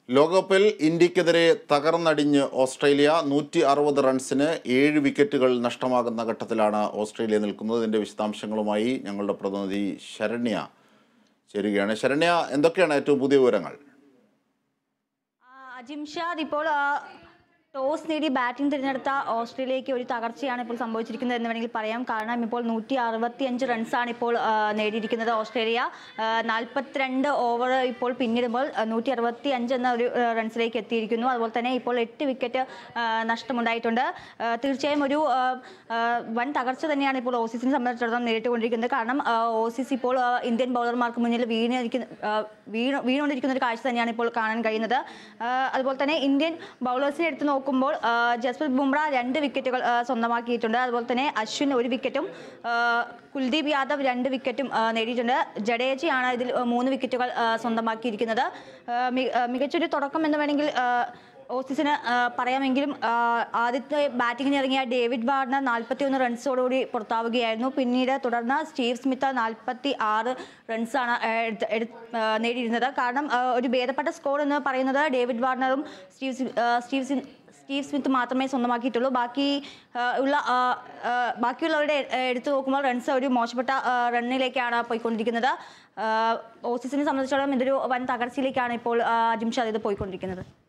ലോകകപ്പിൽ ഇന്ത്യക്കെതിരെ തകർന്നടിഞ്ഞ് ഓസ്ട്രേലിയ നൂറ്റി അറുപത് റൺസിന് ഏഴ് വിക്കറ്റുകൾ നഷ്ടമാകുന്ന ഘട്ടത്തിലാണ് ഓസ്ട്രേലിയ നിൽക്കുന്നത് ഇതിൻ്റെ വിശദാംശങ്ങളുമായി ഞങ്ങളുടെ പ്രതിനിധി ശരണ്യ ചേരുകയാണ് ശരണ്യ എന്തൊക്കെയാണ് ഏറ്റവും പുതിയ വിവരങ്ങൾ ആ, അജിംഷാദ് ഇപ്പോൾ ആ, ടോസ് നേടി ബാറ്റിംഗ് തിരഞ്ഞെടുത്ത ഓസ്ട്രേലിയയ്ക്ക് ഒരു തകർച്ചയാണ് ഇപ്പോൾ സംഭവിച്ചിരിക്കുന്നത് എന്ന് വേണമെങ്കിൽ പറയാം കാരണം ഇപ്പോൾ നൂറ്റി അറുപത്തി അഞ്ച് റൺസാണ് ഇപ്പോൾ ആ, നേടിയിരിക്കുന്നത് ഓസ്ട്രേലിയ നാൽപ്പത്തിരണ്ട് ഓവർ ഇപ്പോൾ പിന്നിടുമ്പോൾ നൂറ്റി അറുപത്തി അഞ്ച് എന്ന ഒരു ആ, റൺസിലേക്ക് എത്തിയിരിക്കുന്നു അതുപോലെ തന്നെ ഇപ്പോൾ എട്ട് വിക്കറ്റ് ആ, നഷ്ടമുണ്ടായിട്ടുണ്ട് ആ, തീർച്ചയായും ഒരു ആ, ആ, വൻ തകർച്ച തന്നെയാണ് ഇപ്പോൾ ഓസീസിനെ സംബന്ധിച്ചിടത്തോളം നേരിട്ടുകൊണ്ടിരിക്കുന്നത് കാരണം ആ, ഓസീസ് ഇപ്പോൾ ആ, ഇന്ത്യൻ ബൗളർമാർക്ക് മുന്നിൽ വീണിരിക്കുന്ന ആ, വീണ് വീണുകൊണ്ടിരിക്കുന്ന ഒരു കാഴ്ച തന്നെയാണ് ഇപ്പോൾ കാണാൻ കഴിയുന്നത് ആ, അതുപോലെ തന്നെ ഇന്ത്യൻ ബൗളേഴ്സിനെ എടുത്ത് നോക്കുമ്പോൾ ആ, ജസ്പ്രീത് ബുംറ രണ്ട് വിക്കറ്റുകൾ ആ, സ്വന്തമാക്കിയിട്ടുണ്ട് അതുപോലെ തന്നെ അശ്വിൻ ഒരു വിക്കറ്റും ആ, കുൽദീപ് യാദവ് രണ്ട് വിക്കറ്റും ആ, നേടിയിട്ടുണ്ട് ജഡേജയാണ് ഇതിൽ ആ, മൂന്ന് വിക്കറ്റുകൾ ആ, സ്വന്തമാക്കിയിരിക്കുന്നത് ആ, മി- ആ, മികച്ചൊരു തുടക്കം എന്ന് വേണമെങ്കിൽ ആ, ഓസീസിന് ആ, പറയാമെങ്കിലും ആ, ആദ്യത്തെ ബാറ്റിങ്ങിന് ഇറങ്ങിയ ഡേവിഡ് വാർണർ നാൽപ്പത്തി ഒന്ന് റൺസോടുകൂടി പുറത്താവുകയായിരുന്നു പിന്നീട് തുടർന്ന് സ്റ്റീവ് സ്മിത്ത് നാൽപ്പത്തി ആറ് റൺസാണ് ആ, എടുത്ത് എടുത്ത് ആ, നേടിയിരുന്നത് കാരണം ആ, ഒരു ഭേദപ്പെട്ട സ്കോർ എന്ന് പറയുന്നത് ഡേവിഡ് വാർണറും സ്റ്റീവ് സ്മി- ആ, സ്റ്റീവ് സ്മി- സ്റ്റീവ് സ്മിത്ത് മാത്രമേ സ്വന്തമാക്കിയിട്ടുള്ളൂ ബാക്കി ആ, ഉള്ള ആ, ആ, ബാക്കിയുള്ളവരുടെ എ- എടുത്തു നോക്കുമ്പോൾ റൺസ് ഒരു മോശപ്പെട്ട ആ, റണ്ണിലേക്കാണ് പോയിക്കൊണ്ടിരിക്കുന്നത് ആ, ഓസീസിനെ സംബന്ധിച്ചിടത്തോളം ഇതൊരു വൻ തകർച്ചയിലേക്കാണ് ഇപ്പോൾ ആ, ജിംഷാദ് ഇത് പോയിക്കൊണ്ടിരിക്കുന്നത്